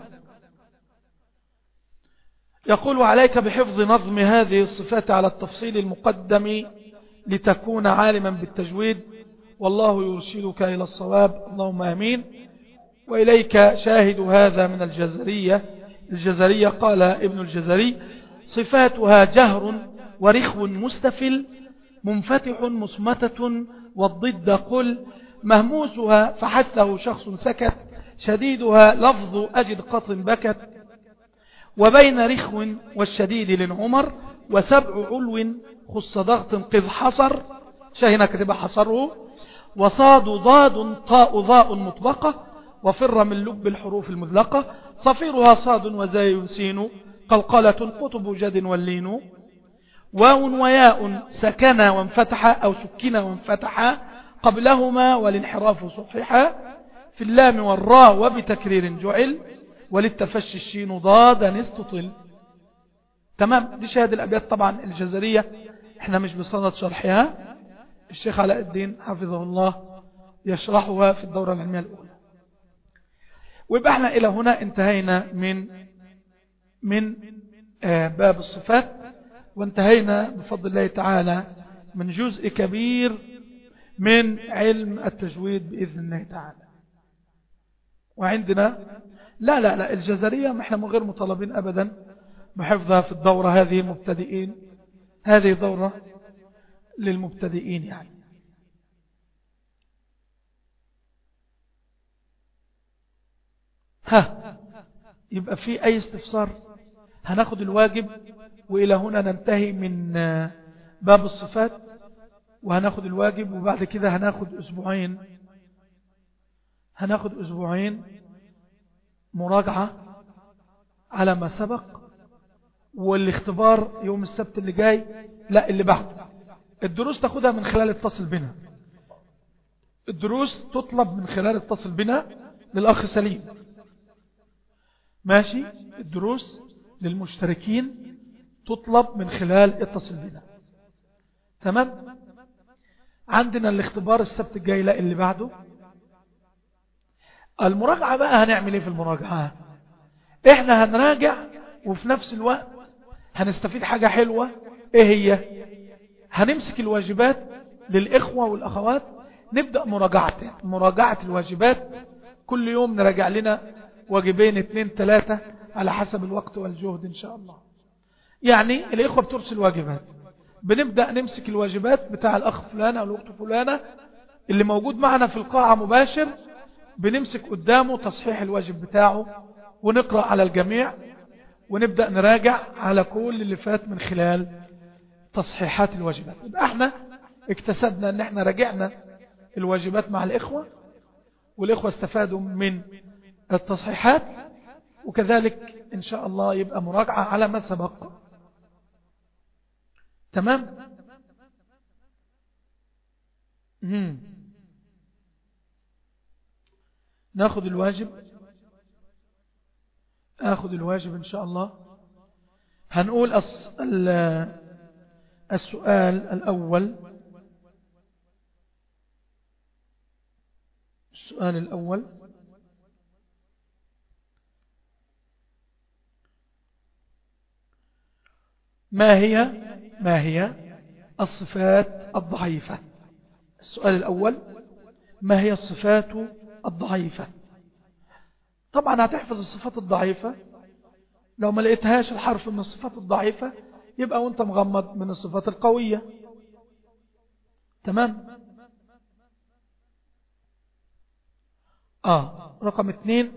يقول عليك بحفظ نظم هذه الصفات على التفصيل المقدم لتكون عالما بالتجويد والله يرشدك إلى الصواب اللهم أمين وإليك شاهد هذا من الجزرية الجزرية قال ابن الجزري صفاتها جهر ورخو مستفل منفتح مصمتة والضد قل مهموسها فحثه شخص سكت شديدها لفظ أجد قط بكت وبين رخو والشديد للعمر وسبع علو خص ضغط قذ حصر شاهنا كتب حصره وصاد ضاد طاء ضاء مطبقة وفر من لب الحروف المذلقة صفيرها صاد وزاي سين قلقلة قطب جد واللين واو وياء سكن وانفتح أو سكن وانفتح قبلهما والانحراف صحيحا في اللام والراء وبتكرير جعل وللتفشي الشين ضادا استطل تمام دي شهد الأبيات طبعا الجزرية احنا مش بصدد شرحها الشيخ علاء الدين حفظه الله يشرحها في الدورة العلمية الأولى ويبقى احنا إلى هنا انتهينا من من باب الصفات وانتهينا بفضل الله تعالى من جزء كبير من علم التجويد بإذن الله تعالى وعندنا لا لا لا الجزرية ما احنا غير مطالبين أبدا بحفظها في الدورة هذه المبتدئين هذه دورة للمبتدئين يعني ها يبقى في أي استفسار هناخد الواجب وإلى هنا ننتهي من باب الصفات وهناخد الواجب وبعد كده هناخد أسبوعين هناخد أسبوعين مراجعة على ما سبق والاختبار يوم السبت اللي جاي لا اللي بعده الدروس تاخدها من خلال اتصل بنا الدروس تطلب من خلال اتصل بنا للأخ سليم ماشي الدروس للمشتركين تطلب من خلال اتصل بنا تمام عندنا الاختبار السبت الجاي لا اللي بعده المراجعة بقى هنعمل ايه في المراجعة احنا هنراجع وفي نفس الوقت هنستفيد حاجة حلوة ايه هي هنمسك الواجبات للإخوة والأخوات نبدأ مراجعة مراجعة الواجبات كل يوم نراجع لنا واجبين اثنين ثلاثة على حسب الوقت والجهد إن شاء الله يعني الإخوة بترسل واجبات بنبدأ نمسك الواجبات بتاع الأخ فلانة أو الأخت فلانة اللي موجود معنا في القاعة مباشر بنمسك قدامه تصحيح الواجب بتاعه ونقرأ على الجميع ونبدأ نراجع على كل اللي فات من خلال تصحيحات الواجبات يبقى احنا اكتسبنا ان احنا راجعنا الواجبات مع الإخوة والإخوة استفادوا من التصحيحات وكذلك إن شاء الله يبقى مراجعة على ما سبق تمام مم. ناخذ الواجب أخذ الواجب إن شاء الله هنقول السؤال الأول السؤال الأول ما هي ما هي الصفات الضعيفة السؤال الأول ما هي الصفات الضعيفة طبعا هتحفظ الصفات الضعيفة لو ما لقيتهاش الحرف من الصفات الضعيفة يبقى وانت مغمض من الصفات القوية تمام آه رقم اثنين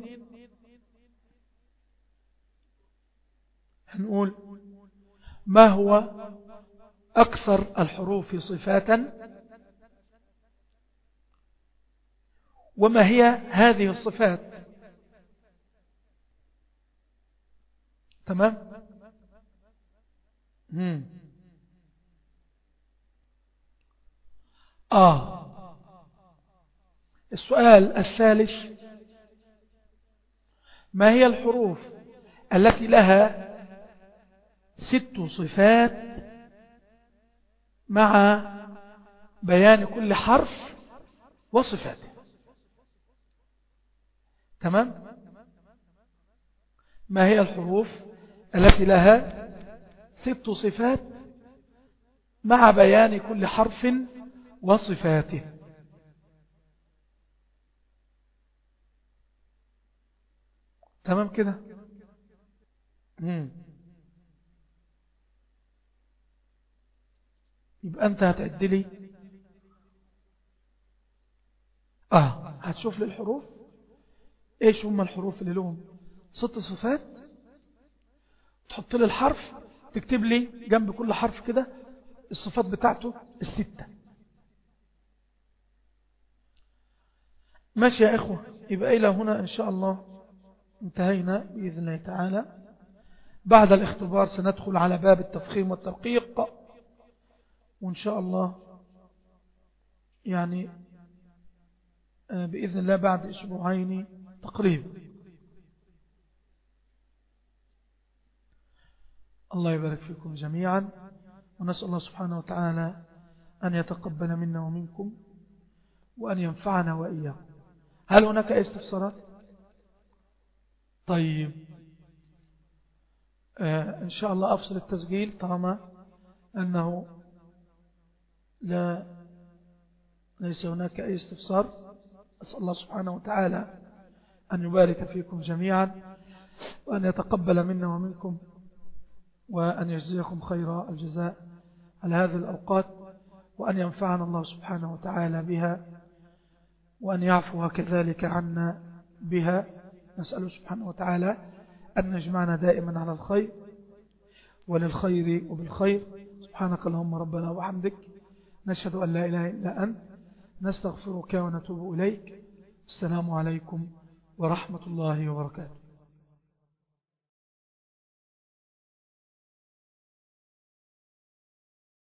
هنقول ما هو أكثر الحروف صفاتا وما هي هذه الصفات تمام مم. آه السؤال الثالث ما هي الحروف التي لها ست صفات مع بيان كل حرف وصفاته تمام ما هي الحروف التي لها ست صفات مع بيان كل حرف وصفاته تمام كده يبقى انت هتعد لي اه هتشوف لي الحروف ايش هم الحروف اللي لهم ست صفات تحط لي الحرف تكتب لي جنب كل حرف كده الصفات بتاعته الستة ماشي يا إخوة يبقى إلى هنا إن شاء الله انتهينا بإذن الله تعالى بعد الاختبار سندخل على باب التفخيم والترقيق وإن شاء الله يعني بإذن الله بعد أسبوعين تقريبا الله يبارك فيكم جميعا ونسأل الله سبحانه وتعالى أن يتقبل منا ومنكم وأن ينفعنا وإياكم هل هناك أي استفسارات طيب آه إن شاء الله أفصل التسجيل طالما أنه لا ليس هناك أي استفسار أسأل الله سبحانه وتعالى أن يبارك فيكم جميعا وأن يتقبل منا ومنكم وأن يجزيكم خير الجزاء على هذه الأوقات وأن ينفعنا الله سبحانه وتعالى بها وأن يعفو كذلك عنا بها نسأل سبحانه وتعالى أن نجمعنا دائما على الخير وللخير وبالخير سبحانك اللهم ربنا وحمدك نشهد أن لا إله إلا أنت نستغفرك ونتوب إليك السلام عليكم ورحمة الله وبركاته